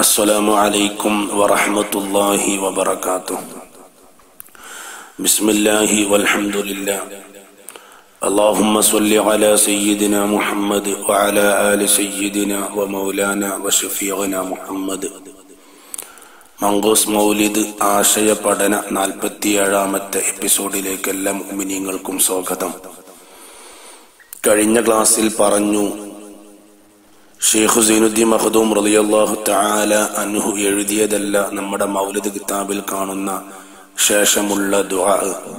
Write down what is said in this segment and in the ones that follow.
السلام عليكم ورحمة الله وبركاته بسم الله والحمد لله اللهم صل على سيدنا محمد وعلى آل سيدنا ومولانا وشفيعنا محمد മംഗോസ് മൗലിദ് ആശയ പഠന നാൽപ്പത്തിയേഴാമത്തെ എപ്പിസോഡിലേക്ക് എല്ലാ മുഅ്മിനീങ്ങൾക്കും സ്വാഗതം കഴിഞ്ഞ ക്ലാസ്സിൽ പറഞ്ഞു ഷെയ്ഖു സൈനുദ്ദീൻ മഹദൂം റളിയല്ലാഹു തആല അൻഹു എഴുതിയതല്ല നമ്മുടെ മൗലിദ് കിതാബിൽ കാണുന്ന ശേഷമുള്ള ദുആ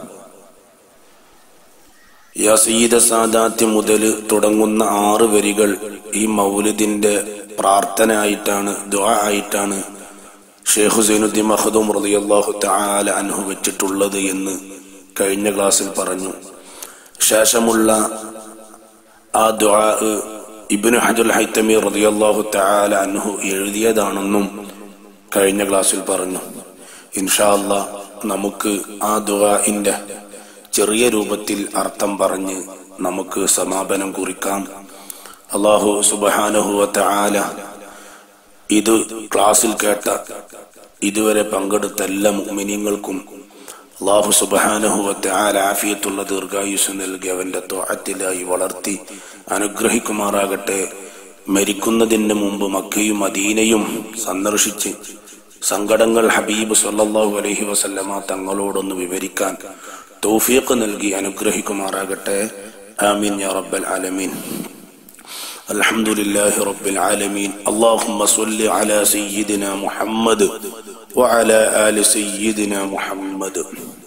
യാ സയ്യിദ സാദാത്തി മുതൽ തുടങ്ങുന്ന ആറ് വരികൾ ഈ മൗലിദിന്റെ പ്രാർത്ഥന ആയിട്ടാണ് ദുആ ആയിട്ടാണ് ഷെയ്ഖു സൈനുദ്ദീൻ മഹദൂം റളിയല്ലാഹു തആല അൻഹു വെച്ചിട്ടുള്ളത് എന്ന് കഴിഞ്ഞ ക്ലാസ്സിൽ പറഞ്ഞു ശേഷമുള്ള ആ ദുആ ഇബ്നു ഹജുൽ ഹൈത്തമി റളിയല്ലാഹു തആല അൻഹു എഴുതിയതാണെന്നും കഴിഞ്ഞ ക്ലാസ്സിൽ പറഞ്ഞു ഇൻഷാ അല്ലാ നമുക്ക് ആ ദുആഇന്റെ ചെറിയ രൂപത്തിൽ അർത്ഥം പറഞ്ഞ് നമുക്ക് സമാപനം കുറിക്കാം അള്ളാഹു സുബ്ഹാനഹു വ തആല ഇത് ക്ലാസ്സിൽ കേട്ട ഇതുവരെ പങ്കെടുത്ത എല്ലാ മുഅ്മിനീങ്ങൾക്കും അള്ളാഹു സുബാനഹുവത്തെ ആലാഫിയത്തുള്ള ദീർഘായുസ് നൽകി അവന്റെ തോഹത്തിലായി വളർത്തി അനുഗ്രഹിക്കുമാറാകട്ടെ മരിക്കുന്നതിന് മുമ്പ് മക്കയും മദീനയും സന്ദർശിച്ച് സങ്കടങ്ങൾ ഹബീബ് സല്ലല്ലാഹു അലൈഹി വസല്ലമ തങ്ങളോടൊന്ന് വിവരിക്കാൻ തൗഫീഖ് നൽകി അനുഗ്രഹിക്കുമാറാകട്ടെ ആമീൻ യാ റബ്ബൽ ആലമീൻ الحمد لله رب العالمين اللهم صل على سيدنا محمد وعلى آل سيدنا محمد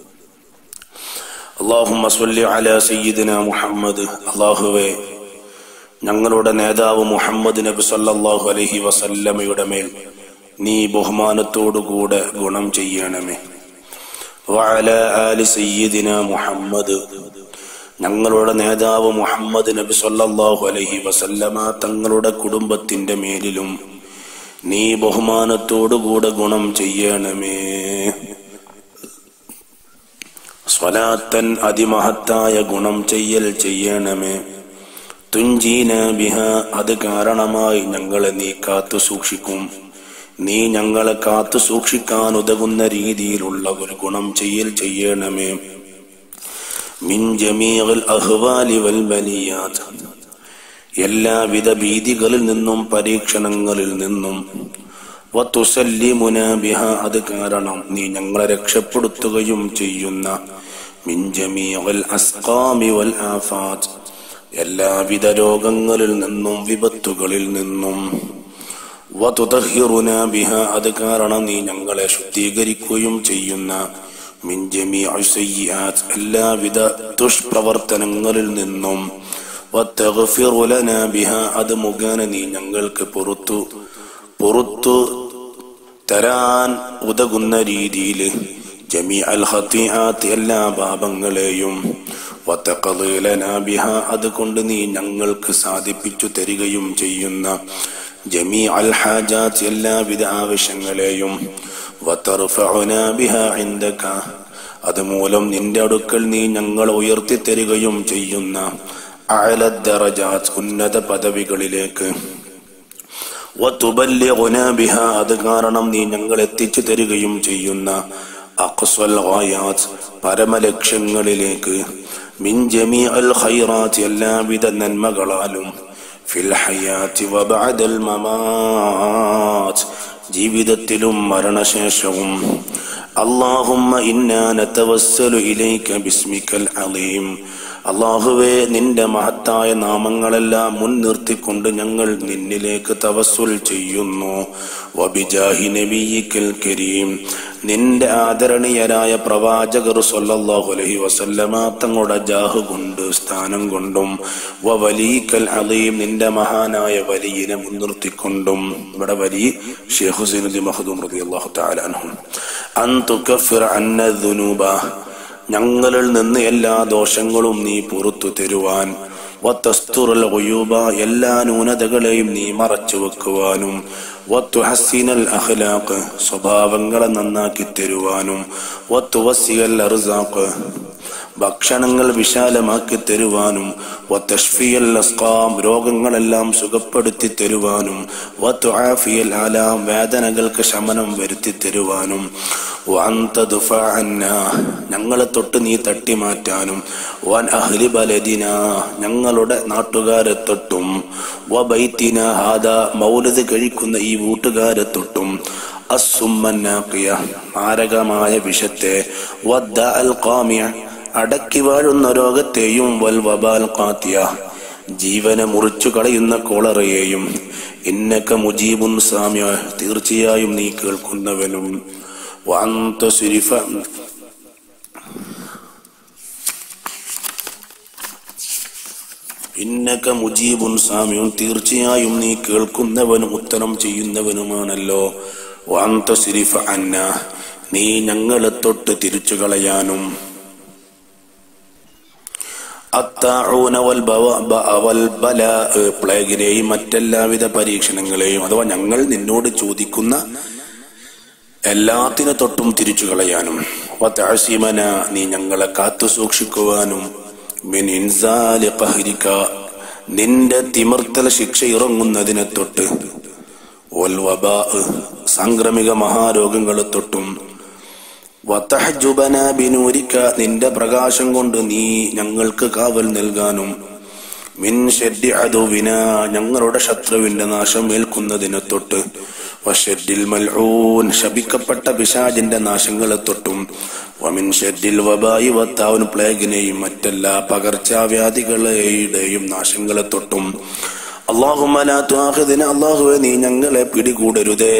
اللهم صل على سيدنا محمد അള്ളാഹുവേ ഞങ്ങളുടെ നേതാവ് മുഹമ്മദ് നബി സല്ലല്ലാഹു അലൈഹി വസല്ലമയുടെ മേൽ നീ ബഹുമാനത്തോടുകൂടെ ഗുണം ചെയ്യണമേ വഅല ആലി സയ്യിദിന മുഹമ്മദ് ഞങ്ങളുടെ നേതാവ് മുഹമ്മദ് നബി സല്ലല്ലാഹു അലൈഹി വസല്ലമ തങ്ങളുടെ കുടുംബത്തിന്റെ മേലിലും നീ ബഹുമാനത്തോടുകൂടെ ഗുണം ചെയ്യണമേ സ്വലാത്തൻ അതിമഹത്തായ ഗുണം ചെയ്യൽ ചെയ്യണമേ തുഞ്ചീന ബിഹ അത് കാരണമായി ഞങ്ങളെ നീ കാത്തു സൂക്ഷിക്കും നീ ഞങ്ങളെ കാത്തു സൂക്ഷിക്കാൻ ഉതകുന്ന രീതിയിലുള്ള ഒരു ഗുണം ചെയ്യൽ ചെയ്യണമേ മിൻ ജമീഅൽ അഹ്വാലി വൽ ബലിയാത്ത് എല്ലാവിധ ഭീതികളിൽ നിന്നും പരീക്ഷണങ്ങളിൽ നിന്നും വത്തുസല്ലിമുന ബിഹ അത് കാരണം നീ ഞങ്ങളെ രക്ഷപ്പെടുത്തുകയും ചെയ്യുന്ന മിൻ ജമീഅൽ അസ്ഖാമി വൽ ആഫാത്ത് എല്ലാവിധ രോഗങ്ങളിൽ നിന്നും വിപത്തുകളിൽ നിന്നും വതുതഹിറുന ബിഹ അത് കാരണം നീ ഞങ്ങളെ ശുദ്ധീകരിക്കുകയും ചെയ്യുന്ന മിൻ ജമീഅ സയ്യിആത്ത് എല്ലാവിധ ദുഷ്പ്രവർത്തനങ്ങളിൽ നിന്നും വത്തഗ്ഫിറു ലനാ ബിഹ അത് മുഖേന നീ ഞങ്ങൾക്ക് പുറത്തു പുറത്തു തരാൻ ഉതകുന്ന രീതിയിൽ ജമീ അൽ ഹത്തിയാത്ത് എല്ലാ പാപങ്ങളെയും വത്തഖദി ലനാ ബിഹ അതുകൊണ്ട് നീ ഞങ്ങൾക്ക് സാധിപ്പിച്ചു തരികയും ചെയ്യുന്ന ജമീ അൽ ഹാജാത്ത് എല്ലാവിധ ആവശ്യങ്ങളെയും വത്തർഫഉനാ ബിഹ ഇൻദക അതുമൂലം നിന്റെ അടുക്കൽ നീ ഞങ്ങൾ ഉയർത്തി തരികയും ചെയ്യുന്ന അഅലദ്ദറജാത്ത് ഉന്നത പദവികളിലേക്ക് വതുബല്ലിഗുനാ ബിഹ അത് കാരണം നീ ഞങ്ങൾ എത്തിച്ചു തരികയും ചെയ്യുന്ന അഖ്സൽ ഗായാത്ത് പരമലക്ഷ്യങ്ങളിലേക്ക് മിൻ ജമീഅൽ ഖൈറാത്ത് എല്ലാവിധ നന്മകളാലും ഫിൽ ഹയാത്തി വബഅദൽ മമാത്ത് ജീവിതത്തിലും മരണശേഷവും അള്ളാഹുമ്മ ഇന്നാ നതവസ്സലു ഇലൈക ബിസ്മിക്കൽ അലീം അള്ളാഹുവേ നിന്റെ മഹത്തായ നാമങ്ങളെല്ലാം മുൻനിർത്തിക്കൊണ്ട് ഞങ്ങൾ നിന്നിലേക്ക് തവസ്സുൽ ചെയ്യുന്നു വബിജാഹി നബിയിക്കൽ കരീം നിന്റെ ആദരണീയരായ പ്രവാചകർ സല്ലല്ലാഹു അലൈഹി വസല്ലമ തങ്ങളുടെ ജാഹ് കൊണ്ട് സ്ഥാനം കൊണ്ടും വലീക്കൽ അലീം നിന്റെ മഹാനായ വലിയനെ മുൻനിർത്തിക്കൊണ്ടും ഇവിടെ വലി ഷെയ്ഖ് ഹുസൈനുദ്ദീൻ മഹദൂം റളിയല്ലാഹു തആല അൻഹു അൻ തുകഫിർ അന്ന ദുനൂബ ഞങ്ങളിൽ നിന്ന് എല്ലാ ദോഷങ്ങളും നീ പുറത്തു തരുവാൻ വത്തസ്തുറൽ ഒയൂബ എല്ലാ ന്യൂനതകളെയും നീ മറച്ചു വെക്കുവാനും വത്തുഹസിനൽ അഖ്ലാഖ് സ്വഭാവങ്ങളെ നന്നാക്കി തരുവാനും വത്തുവസിയൽ അർസാഖ് ഭക്ഷണങ്ങൾ വിശാലമാക്കി തരുവാനും വത്തഷ്ഫിയൽ അസ്കാം രോഗങ്ങളെല്ലാം സുഖപ്പെടുത്തി തരുവാനും വത്തുആഫിയൽ ആലാം വേദനകൾക്ക് ശമനം വരുത്തി തരുവാനും വഅന്ത ദുഫഅന്ന ഞങ്ങളെ തൊട്ട് നീ തട്ടി മാറ്റാനും വൻ അഹ്ലി ബലദിന ഞങ്ങളുടെ നാട്ടുകാരെ തൊട്ടും വബൈത്തിന ഹാദ മൗലത് കഴിക്കുന്ന ഈ വീട്ടുകാരെ തൊട്ടും അസുമ്മന്നാക്കിയ മാരകമായ വിഷത്തെ വദ്ദ അൽ ഖാമിയ അടക്കി വാഴുന്ന രോഗത്തെയും വൽ വബാൽ ഖാത്തിയ ജീവനെ മുറിച്ചു കളയുന്ന കോളറയെയും ഇന്നക്ക മുജീബുൻ സാമ്യ തീർച്ചയായും നീ കേൾക്കുന്നവനും വാന്ത സുരിഫ ഇന്നക്ക മുജീബുൻ സാമ്യവും തീർച്ചയായും നീ കേൾക്കുന്നവനും ഉത്തരം ചെയ്യുന്നവനുമാണല്ലോ വാന്ത സിരിഫ അന്ന നീ ഞങ്ങളെ തൊട്ട് തിരിച്ചു കളയാനും അത്താഊന വൽ ബവ- ബ- വൽ ബലാ, ഏ, പ്ലേഗിനെയും മറ്റെല്ലാവിധ പരീക്ഷണങ്ങളെയും അഥവാ ഞങ്ങൾ നിന്നോട് ചോദിക്കുന്ന എല്ലാത്തിനെ തൊട്ടും തിരിച്ചു കളയാനും വതഅസിമന നീ ഞങ്ങളെ കാത്തു സൂക്ഷിക്കുവാനും മിൻ ഇൻസാലി ഖഹ്രിക നിന്റെ തിമിർത്തല ശിക്ഷ ഇറങ്ങുന്നതിനെ തൊട്ട് വൽ വബാ സാംക്രമിക മഹാരോഗങ്ങളെ തൊട്ടും വതഹജുബന ബിനൂരിക നിന്റെ പ്രകാശം കൊണ്ട് നീ ഞങ്ങൾക്ക് കാവൽ നൽകാനും മിൻ ഷെഡ്ഡി അദുവിന ഞങ്ങളുടെ ശത്രുവിന്റെ നാശം ഏൽക്കുന്നതിനെ തൊട്ട് വഷെഡിൽ മൽഊൻ ശപിക്കപ്പെട്ട പിശാജിന്റെ നാശങ്ങളെ തൊട്ടും വമിൻ ഷെഡിൽ വബായി വത്താവൻ പ്ലേഗിനെയും മറ്റെല്ലാ പകർച്ചവ്യാധികളുടെയും നാശങ്ങളെ തൊട്ടും അള്ളാഹുമലാത്തുആഖിദിന അള്ളാഹുവെ നീ ഞങ്ങളെ പിടികൂടരുതേ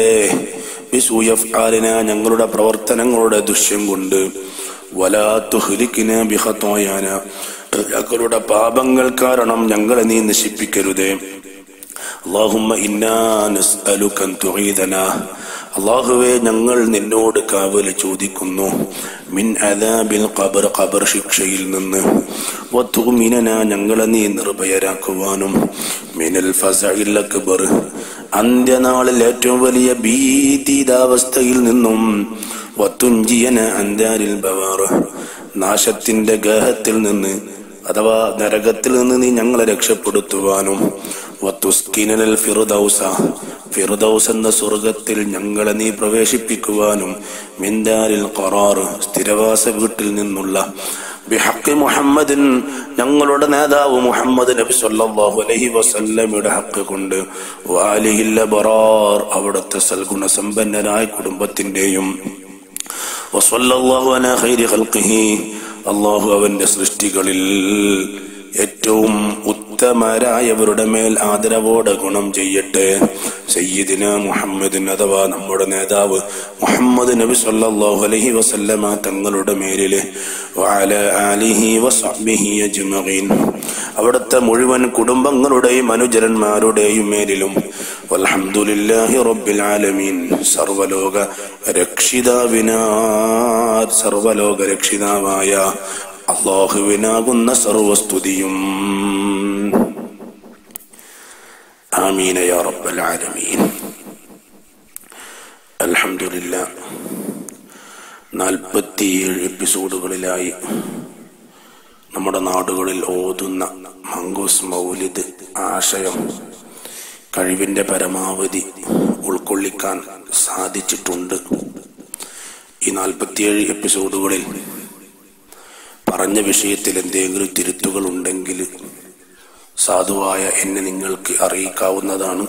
ബിസൂയഫ്ആലിന ഞങ്ങളുടെ പ്രവർത്തനങ്ങളുടെ ദുഷ്യം കൊണ്ട് വലാത്തുഹ്ലിക്കിന ബിഹത്തോയാന ഞങ്ങളുടെ പാപങ്ങൾ കാരണം ഞങ്ങളെ നീ നശിപ്പിക്കരുതേ അള്ളാഹുമ്മ ഇന്നാ നസ്അലുക അൻ തുഈദന അള്ളാഹുവെ ഞങ്ങൾ നിന്നോട് കാവല് ചോദിക്കുന്നു മിൻ അദാബിൽ ഖബർ ഖബർ ശിക്ഷയിൽ നിന്ന് വത്തുമിനന ഞങ്ങളെ നീ നിർഭയരാക്കുവാനും മിനൽ ഫസഇൽ അക്ബർ അന്ത്യനാളിൽ ഏറ്റവും വലിയ ഭീതിതാവസ്ഥയിൽ നിന്നും വത്തുഞ്ചിയന അന്താരിൽ ബവാർ നാശത്തിന്റെ ഗേഹത്തിൽ നിന്ന് അഥവാ നരകത്തിൽ നിന്ന് നീ ഞങ്ങളെ രക്ഷപ്പെടുത്തുവാനും വത്തുസ്കിനൽ ഫിറുദൗസ ഫിറുദൗസ് എന്ന സ്വർഗത്തിൽ ഞങ്ങളെ നീ പ്രവേശിപ്പിക്കുവാനും മിന്ദാരിൽ ഖറാർ സ്ഥിരവാസ വീട്ടിൽ നിന്നുള്ള ബിഹഖ് മുഹമ്മദിൻ ഞങ്ങളുടെ നേതാവ് മുഹമ്മദ് നബി സല്ലല്ലാഹു അലൈഹി വസല്ലമയുടെ ഹക്ക് കൊണ്ട് വാലിഹിൽ ബറാർ അവിടുത്തെ സൽഗുണ സമ്പന്നരായ കുടുംബത്തിന്റെയും വസല്ലല്ലാഹു അലാ ഖൈരി ഖൽഖിഹി അള്ളാഹു അവന്റെ സൃഷ്ടികളിൽ ഏറ്റവും ഉത്തമരായവരുടെ മേൽ ആദരവോടെ ഗുണം ചെയ്യട്ടെ സയ്യിദിന മുഹമ്മദിൻ അഥവാ നമ്മുടെ നേതാവ് മുഹമ്മദ് നബി സല്ലല്ലാഹു അലൈഹി വസല്ലമ തങ്ങളുടെ മേലില് വഅല ആലിഹി വസഹ്ബിഹി അജ്മഈൻ അവിടുത്തെ മുഴുവൻ കുടുംബങ്ങളുടെയും അനുചരന്മാരുടെയും മേലിലും വൽഹംദുലില്ലാഹി റബ്ബിൽ ആലമീൻ സർവലോക രക്ഷിതാവിനാ സർവലോക രക്ഷിതാവായ അള്ളാഹുവിനാകുന്ന സർവസ്തുതിയും ആമീന യാ റബ്ബൽ ആലമീൻ അൽഹംദുലില്ല നാൽപ്പത്തിയേഴ് എപ്പിസോഡുകളിലായി നമ്മുടെ നാടുകളിൽ ഓതുന്ന മംഗൂസ് മൗലിദ് ആശയം കഴിവിന്റെ പരമാവധി ഉൾക്കൊള്ളിക്കാൻ സാധിച്ചിട്ടുണ്ട് ഈ നാൽപ്പത്തിയേഴ് എപ്പിസോഡുകളിൽ പറഞ്ഞ വിഷയത്തിൽ എന്തെങ്കിലും തിരുത്തുകൾ ഉണ്ടെങ്കിൽ സാധുവായ എന്നെ നിങ്ങൾക്ക് അറിയിക്കാവുന്നതാണ്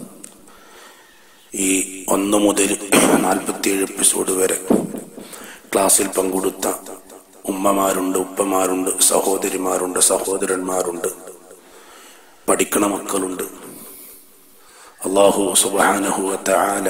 ഈ ഒന്ന് മുതൽ നാൽപ്പത്തിയേഴ് എപ്പിസോഡ് വരെ ക്ലാസ്സിൽ പങ്കെടുത്ത ഉമ്മമാരുണ്ട് ഉപ്പമാരുണ്ട് സഹോദരിമാരുണ്ട് സഹോദരന്മാരുണ്ട് പഠിക്കണ മക്കളുണ്ട് അള്ളാഹു സുബാനഹുവത്ത ആല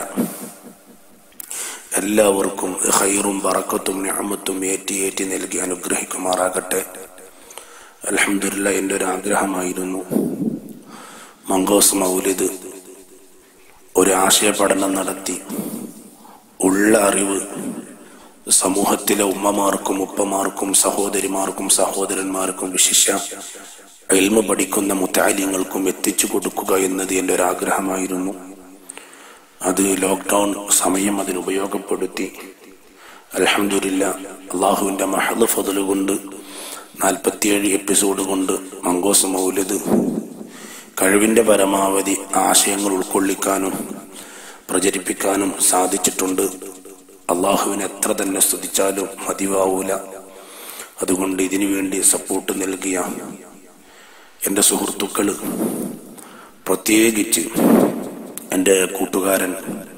എല്ലാവർക്കും ഹൈറും പറക്കത്തും ഞാമത്തും ഏറ്റി ഏറ്റി നൽകി അനുഗ്രഹിക്കുമാറാകട്ടെ അലഹമില്ല എൻ്റെ ഒരു ആഗ്രഹമായിരുന്നു മംഗോസ് മൗലിദ് ഒരു ആശയ പഠനം നടത്തി ഉള്ള അറിവ് സമൂഹത്തിലെ ഉമ്മമാർക്കും ഉപ്പമാർക്കും സഹോദരിമാർക്കും സഹോദരന്മാർക്കും വിശിഷ്യ എൽമ പഠിക്കുന്ന മുത്താലിങ്ങൾക്കും എത്തിച്ചു കൊടുക്കുക എന്നത് എൻ്റെ ഒരു ആഗ്രഹമായിരുന്നു അത് ലോക്ക്ഡൗൺ സമയം അതിന് ഉപയോഗപ്പെടുത്തി അലഹമില്ല അള്ളാഹുവിന്റെ മഹദ് ഫതല് കൊണ്ട് നാൽപ്പത്തിയേഴ് എപ്പിസോഡ് കൊണ്ട് മങ്കോസ് മൗലത് കഴിവിന്റെ പരമാവധി ആശയങ്ങൾ ഉൾക്കൊള്ളിക്കാനും പ്രചരിപ്പിക്കാനും സാധിച്ചിട്ടുണ്ട് അള്ളാഹുവിനെ എത്ര തന്നെ സ്തുതിച്ചാലും മതിവാവൂല അതുകൊണ്ട് ഇതിനു വേണ്ടി സപ്പോർട്ട് നൽകിയ എൻ്റെ സുഹൃത്തുക്കള് പ്രത്യേകിച്ച് എൻ്റെ കൂട്ടുകാരൻ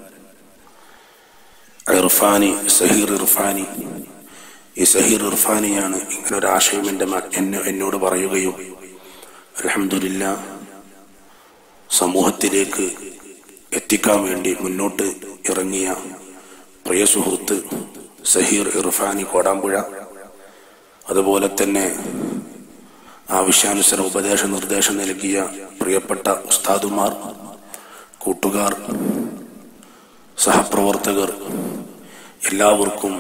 ഇർഫാനി സഹീർ ഇർഫാനി ഈ സഹീർ ഇർഫാനിയാണ് ഇങ്ങനെ ഒരു ആശയം എൻ്റെ മ- എന്നെ എന്നോട് പറയുകയും അലഹമില്ല സമൂഹത്തിലേക്ക് എത്തിക്കാൻ വേണ്ടി മുന്നോട്ട് ഇറങ്ങിയ പ്രിയ സുഹൃത്ത് സഹീർ ഇർഫാനി കോടാമ്പുഴ അതുപോലെ തന്നെ ആവശ്യാനുസര ഉപദേശ നിർദ്ദേശം നൽകിയ പ്രിയപ്പെട്ട ഉസ്താദുമാർ കൂട്ടുകാർ സഹപ്രവർത്തകർ എല്ലാവർക്കും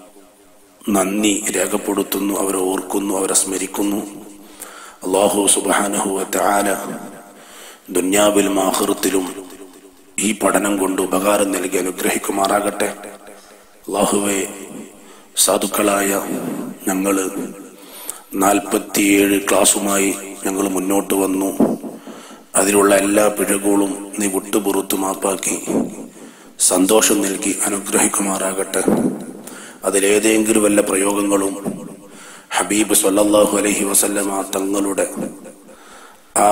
നന്ദി രേഖപ്പെടുത്തുന്നു അവരെ ഓർക്കുന്നു അവരെ സ്മരിക്കുന്നു അള്ളാഹു സുബാനഹുവത്തെ ആല ദുന്യാവിലും ആഹൃത്തിലും ഈ പഠനം കൊണ്ട് ഉപകാരം നൽകി അനുഗ്രഹിക്കുമാറാകട്ടെ അള്ളാഹുവെ സാധുക്കളായ ഞങ്ങള് നാൽപ്പത്തിയേഴ് ക്ലാസ്സുമായി ഞങ്ങൾ മുന്നോട്ട് വന്നു അതിലുള്ള എല്ലാ പിഴകുകളും നീ വിട്ടുപുറത്തു മാപ്പാക്കി സന്തോഷം നൽകി അനുഗ്രഹിക്കുമാറാകട്ടെ അതിലേതെങ്കിലും വല്ല പ്രയോഗങ്ങളും ഹബീബ് സല്ലല്ലാഹു അലൈഹി വസല്ലമ തങ്ങളുടെ ആ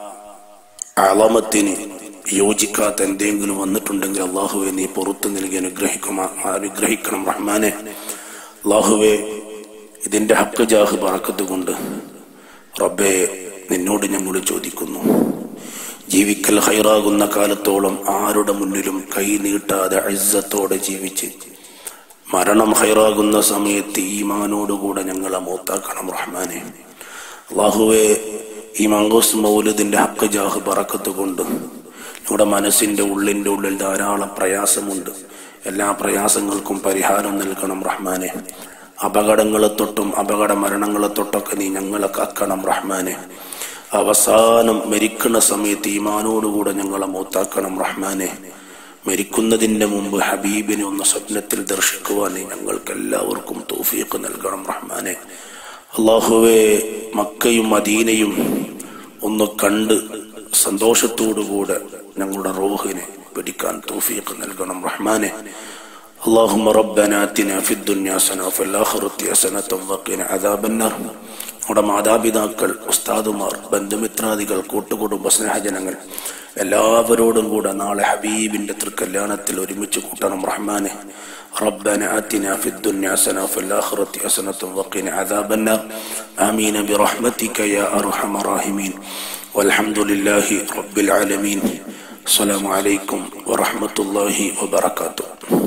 അളമത്തിന് യോജിക്കാത്ത എന്തെങ്കിലും വന്നിട്ടുണ്ടെങ്കിൽ അള്ളാഹുവെ നീ പുറത്തു നൽകി അനുഗ്രഹിക്കുമാ അനുഗ്രഹിക്കണം റഹ്മാനെ അള്ളാഹുവെ ഇതിന്റെ ഹക്ക് ജാഹ് പറക്കത്ത് കൊണ്ട് റബ്ബെ നിന്നോട് ഞങ്ങൾ ചോദിക്കുന്നു ജീവിക്കൽ ഹൈറാകുന്ന കാലത്തോളം ആരുടെ മുന്നിലും കൈ നീട്ടാതെ അഴ്സത്തോടെ ജീവിച്ച് മരണം ഹൈറാകുന്ന സമയത്ത് ഈമാനോടുകൂടെ ഞങ്ങളെ മൂത്താക്കണം റഹ്മാനെ അള്ളാഹുവെ ഈ മംഗോസ് മൗലദിന്റെ ഹക്ക് ജാഹ് പറക്കത്ത് കൊണ്ട് നമ്മുടെ മനസ്സിന്റെ ഉള്ളിന്റെ ഉള്ളിൽ ധാരാളം പ്രയാസമുണ്ട് എല്ലാ പ്രയാസങ്ങൾക്കും പരിഹാരം നൽകണം റഹ്മാനെ അപകടങ്ങളെ തൊട്ടും അപകട മരണങ്ങളെ തൊട്ടൊക്കെ നീ ഞങ്ങളെ കാക്കണം റഹ്മാനെ അവസാനം മരിക്കുന്ന സമയത്ത് ഈമാനോടുകൂടെ ഞങ്ങളെ മൂത്താക്കണം റഹ്മാനെ മരിക്കുന്നതിന്റെ മുമ്പ് ഹബീബിനെ ഒന്ന് സ്വപ്നത്തിൽ ദർശിക്കുവാൻ നീ ഞങ്ങൾക്ക് എല്ലാവർക്കും തൗഫീഖ് നൽകണം റഹ്മാനെ അള്ളാഹുവെ മക്കയും മദീനയും ഒന്ന് കണ്ട് സന്തോഷത്തോടുകൂടെ ഞങ്ങളുടെ റോഹിനെ പിടിക്കാൻ തൗഫീഖ് നൽകണം റഹ്മാനെ اللهم ربنا آتنا في الدنيا حسنة وفي الآخرة حسنة وقنا عذاب النار നമ്മുടെ മാതാപിതാക്കൾ ഉസ്താദുമാർ ബന്ധുമിത്രാദികൾ കൂട്ടുകുടുംബ സ്നേഹജനങ്ങൾ എല്ലാവരോടും കൂടെ നാളെ ഹബീബിന്റെ തൃക്കല്യാണത്തിൽ ഒരുമിച്ച് കൂട്ടണം റഹ്മാനെ ربنا آتنا في الدنيا حسنة وفي الآخرة حسنة وقنا عذاب النار آمين برحمتك يا أرحم الراحمين والحمد لله رب العالمين السلام عليكم ورحمة الله وبركاته